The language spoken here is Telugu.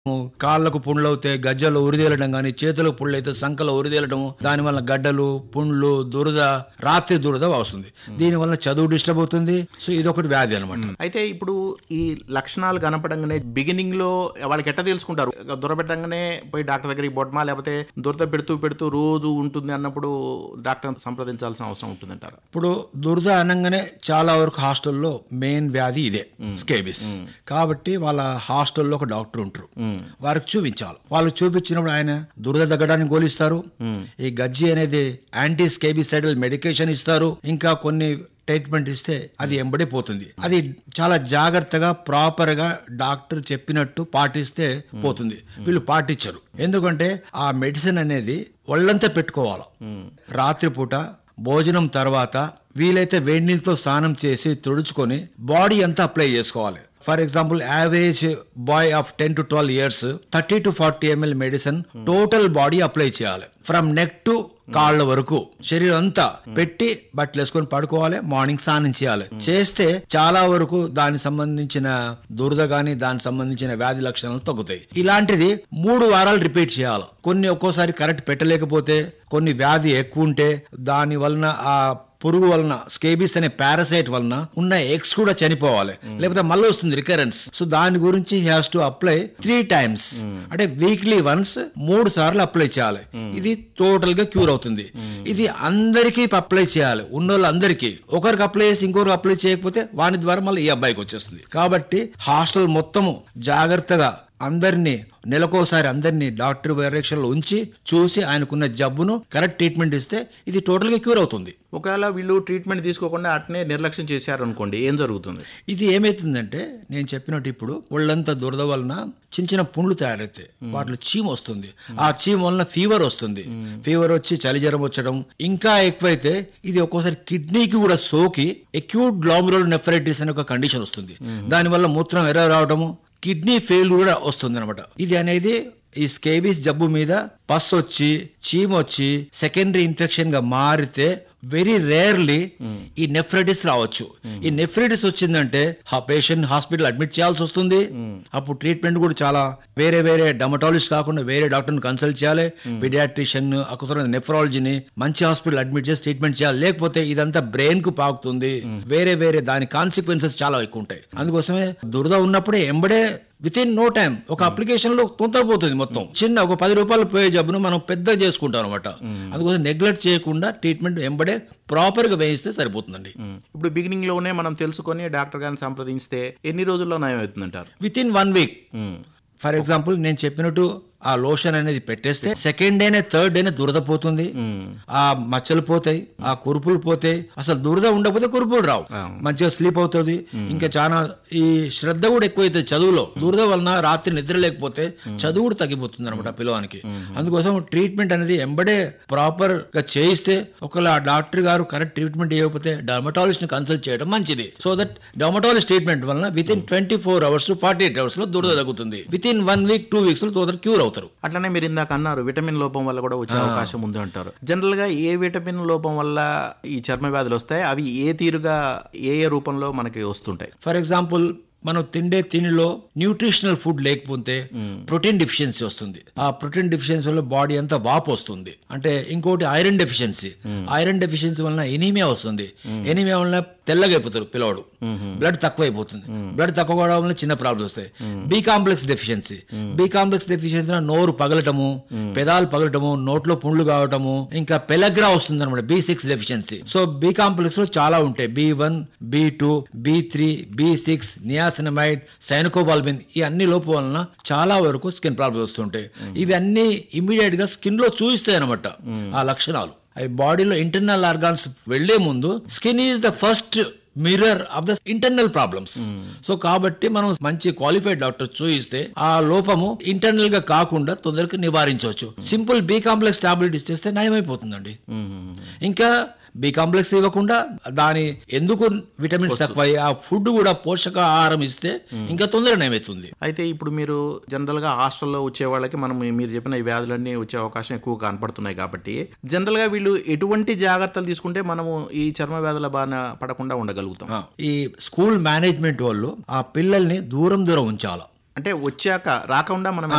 కాళ్ళకు పుండ్లు అవుతాయి గజ్జలు ఉరిదేలడం కానీ చేతులకు పుండ్లు అయితే సంకలో ఉరిదేలడం దానివల్ల గడ్డలు పుండ్లు దురద రాత్రి దురద వస్తుంది దీనివల్ల చదువు డిస్టర్బ్ అవుతుంది సో ఇది ఒకటి వ్యాధి అనమాట అయితే ఇప్పుడు ఈ లక్షణాలు కనపడంగానే బిగినింగ్ లో వాళ్ళకి ఎట్ట తెలుసుకుంటారు దొరబెట్టంగానే పోయి డాక్టర్ దగ్గరికి బొట్టమా లేకపోతే దురద పెడుతూ పెడుతూ రోజు ఉంటుంది అన్నప్పుడు డాక్టర్ సంప్రదించాల్సిన అవసరం ఉంటుందంటారు ఇప్పుడు దురద అనగానే చాలా వరకు హాస్టల్లో మెయిన్ వ్యాధి ఇదే స్కేబిస్ కాబట్టి వాళ్ళ హాస్టల్లో ఒక డాక్టర్ ఉంటారు వారికి చూపించాలి వాళ్ళు చూపించినప్పుడు ఆయన దురద తగ్గడానికి గోలిస్తారు ఈ గజ్జి అనేది యాంటీ స్కేబిసైడల్ మెడికేషన్ ఇస్తారు ఇంకా కొన్ని ట్రీట్మెంట్ ఇస్తే అది ఎంబడే పోతుంది అది చాలా జాగ్రత్తగా ప్రాపర్ గా డాక్టర్ చెప్పినట్టు పాటిస్తే పోతుంది వీళ్ళు పాటించరు ఎందుకంటే ఆ మెడిసిన్ అనేది ఒళ్ళంతా పెట్టుకోవాలి రాత్రిపూట భోజనం తర్వాత వీలైతే వేడి నీళ్ళతో స్నానం చేసి తుడుచుకొని బాడీ అంతా అప్లై చేసుకోవాలి for example average boy of ten to twelve years thirty to forty ML medicine total body apply చేయాలి ఫ్రమ్ నెక్ టు కాళ్ళ వరకు శరీరం అంతా పెట్టి బట్టలు వేసుకొని పడుకోవాలి మార్నింగ్ స్నానం చేయాలి చేస్తే చాలా వరకు దానికి సంబంధించిన దురద గాని దానికి సంబంధించిన వ్యాధి లక్షణాలు తగ్గుతాయి ఇలాంటిది మూడు వారాలు రిపీట్ చేయాలి కొన్ని ఒక్కోసారి కరెక్ట్ పెట్టలేకపోతే కొన్ని వ్యాధి ఎక్కువ ఉంటే దాని వలన ఆ పురుగు వలన స్కేబిస్ అనే పారాసైట్ వలన ఉన్న ఎగ్స్ కూడా చనిపోవాలి లేకపోతే మళ్ళీ వస్తుంది రికరెన్స్ సో దాని గురించి has to apply three times అంటే వీక్లీ వన్స్ మూడు సార్లు అప్లై చేయాలి ఇది టోటల్ గా క్యూర్ అవుతుంది ఇది అందరికీ అప్లై చేయాలి ఉన్న అందరికీ ఒకరికి అప్లై చేసి ఇంకొకరికి అప్లై చేయకపోతే వాని ద్వారా మళ్ళీ ఈ అబ్బాయికి వచ్చేస్తుంది కాబట్టి హాస్టల్ మొత్తము జాగ్రత్తగా అందరినీ నెలకోసారి అందరినీ డాక్టర్ డైరెక్షన్లో ఉంచి చూసి ఆయనకున్న జబ్బును కరెక్ట్ ట్రీట్మెంట్ ఇస్తే ఇది టోటల్గా క్యూర్ అవుతుంది ఒకవేళ వీళ్ళు ట్రీట్మెంట్ తీసుకోకుండా అట్నే నిర్లక్ష్యం చేశారు అనుకోండి ఏం జరుగుతుంది ఇది ఏమైతుందంటే నేను చెప్పినట్టు ఇప్పుడు ఒళ్ళంతా దురద వలన చిన్న చిన్న పుండ్లు తయారవుతాయి వాటిలో చీమ వస్తుంది ఆ చీమ వలన ఫీవర్ వస్తుంది ఫీవర్ వచ్చి చలి జ్వరం వచ్చడం ఇంకా ఎక్కువైతే ఇది ఒక్కోసారి కిడ్నీకి కూడా సోకి అక్యూట్ గ్లామురల్ నెఫ్రైటిస్ అనే ఒక కండిషన్ వస్తుంది దానివల్ల మూత్రం ఎర్ర రావడము కిడ్నీ ఫెయిల్ కూడా వస్తుంది అనమాట ఇది అనేది ఈ స్కేబిస్ జబ్బు మీద పస్ వచ్చి చీమ వచ్చి సెకండరీ ఇన్ఫెక్షన్ గా మారితే వెరీ రేర్లీ ఈ నెఫ్రైటిస్ రావచ్చు ఈ నెఫ్రైటిస్ వచ్చిందంటే ఆ పేషెంట్ హాస్పిటల్ అడ్మిట్ చేయాల్సి వస్తుంది అప్పుడు ట్రీట్మెంట్ కూడా చాలా వేరే వేరే డమటాలజిస్ట్ కాకుండా వేరే డాక్టర్ని కన్సల్ట్ చేయాలి పిడియాట్రిషియన్ అవసరమైన నెఫ్రాలజీని మంచి హాస్పిటల్ అడ్మిట్ చేసి ట్రీట్మెంట్ చేయాలి లేకపోతే ఇదంతా బ్రెయిన్ కు పాకుతుంది వేరే వేరే దాని కాన్సిక్వెన్సెస్ చాలా ఎక్కువ ఉంటాయి అందుకోసమే దురద ఉన్నప్పుడే ఎంబడే విత్ ఇన్ నో టైం ఒక అప్లికేషన్ లో తొందరపోతుంది మొత్తం చిన్న ఒక పది రూపాయలు పోయే జబ్బును మనం పెద్ద చేసుకుంటాం అనమాట అందుకోసం నెగ్లెక్ట్ చేయకుండా ట్రీట్మెంట్ ఎంబడే ప్రాపర్ గా వేయిస్తే సరిపోతుందండి ఇప్పుడు బిగినింగ్ లోనే మనం తెలుసుకొని డాక్టర్ గారిని సంప్రదించితే ఎన్ని రోజుల్లో నయం అవుతుందంటారు within one week for example నేను చెప్పినట్టు ఆ లోషన్ అనేది పెట్టేస్తే సెకండ్ డేనే థర్డ్ డేనే దురద పోతుంది ఆ మచ్చలు పోతాయి ఆ కురుపులు పోతాయి అసలు దురద ఉండకపోతే కురుపులు రావు మంచిగా స్లీప్ అవుతుంది ఇంకా చాలా ఈ శ్రద్ధ కూడా ఎక్కువైతుంది చదువులో దురద వలన రాత్రి నిద్ర లేకపోతే చదువు కూడా తగ్గిపోతుంది అనమాట పిల్లవానికి అందుకోసం ట్రీట్మెంట్ అనేది ఎంబడే ప్రాపర్ గా చేయిస్తే ఒకవేళ ఆ డాక్టర్ గారు కరెక్ట్ ట్రీట్మెంట్ ఇవ్వకపోతే డర్మటాలజిస్ట్ ని కన్సల్ట్ చేయడం మంచిది సో దట్ డర్మటాలజిస్ట్ ట్రీట్మెంట్ వలన within twenty four hours forty eight hours లో దురద తగ్గుతుంది within one week two weeks లో తొందర క్యూర్ అవుతారు అట్లనే మీరు ఇందాక అన్నారు విటమిన్ లోపం వల్ల కూడా వచ్చే అవకాశం ఉంది అంటారు జనరల్ గా ఏ విటమిన్ లోపం వల్ల ఈ చర్మ వ్యాధులు వస్తాయి అవి ఏ తీరుగా ఏ ఏ రూపంలో మనకి వస్తుంటాయి ఫర్ ఎగ్జాంపుల్ మనం తిండే తినిలో న్యూట్రిషనల్ ఫుడ్ లేకపోతే ప్రోటీన్ డెఫిషియన్సీ వస్తుంది ఆ ప్రోటీన్ డెఫిషియన్సీ వల్ల బాడీ అంతా వాపు వస్తుంది అంటే ఇంకోటి ఐరన్ డెఫిషియన్సీ ఐరన్ డెఫిషియన్సీ వలన ఎనీమియా వస్తుంది ఎనీమియా వలన తెల్లగా అయిపోతారు పిల్లవాడు బ్లడ్ తక్కువ అయిపోతుంది బ్లడ్ తక్కువ అవడం వల్ల చిన్న ప్రాబ్లమ్స్ వస్తాయి B complex deficiency B complex deficiency నోరు పగలటము పెదాలు పగలటము నోట్లో పుండ్లు కావటము ఇంకా పెలగ్రా వస్తుంది అనమాట B six deficiency so B complex లో చాలా ఉంటాయి B one B two B three B six niacinamide cyanocobalamin ఈ అన్ని లోపు వలన చాలా వరకు స్కిన్ ప్రాబ్లమ్స్ వస్తుంటాయి ఇవి అన్ని ఇమీడియట్ గా స్కిన్ లో చూపిస్తాయి అనమాట ఆ లక్షణాలు అవి బాడీలో ఇంటర్నల్ ఆర్గాన్స్ వెళ్లే ముందు skin is the first mirror of the internal problems so కాబట్టి మనం మంచి క్వాలిఫైడ్ డాక్టర్ చూయిస్తే ఆ లోపము ఇంటర్నల్ గా కాకుండా తొందరగా నివారించవచ్చు సింపుల్ బి కాంప్లెక్స్ టాబ్లెట్ ఇచ్చేస్తే నయమైపోతుందండి ఇంకా బి కాంప్లెక్స్ ఇవ్వకుండా దాని ఎందుకు విటమిన్స్ తక్కువ ఆ ఫుడ్ కూడా పోషక ఆహారం ఇస్తే ఇంకా తొందరగా నయమవుతుంది అయితే ఇప్పుడు మీరు జనరల్ గా హాస్టల్లో వచ్చే వాళ్ళకి మనం మీరు చెప్పిన ఈ వ్యాధులన్నీ వచ్చే అవకాశం ఎక్కువ కనపడుతున్నాయి కాబట్టి జనరల్ గా వీళ్ళు ఎటువంటి జాగ్రత్తలు తీసుకుంటే మనము ఈ చర్మ వ్యాధుల బారిన పడకుండా ఉండగలుగుతాం ఆ, ఈ స్కూల్ మేనేజ్మెంట్ వాళ్ళు ఆ పిల్లల్ని దూరం దూరం ఉంచాలి అంటే వచ్చాక రాకుండా మనం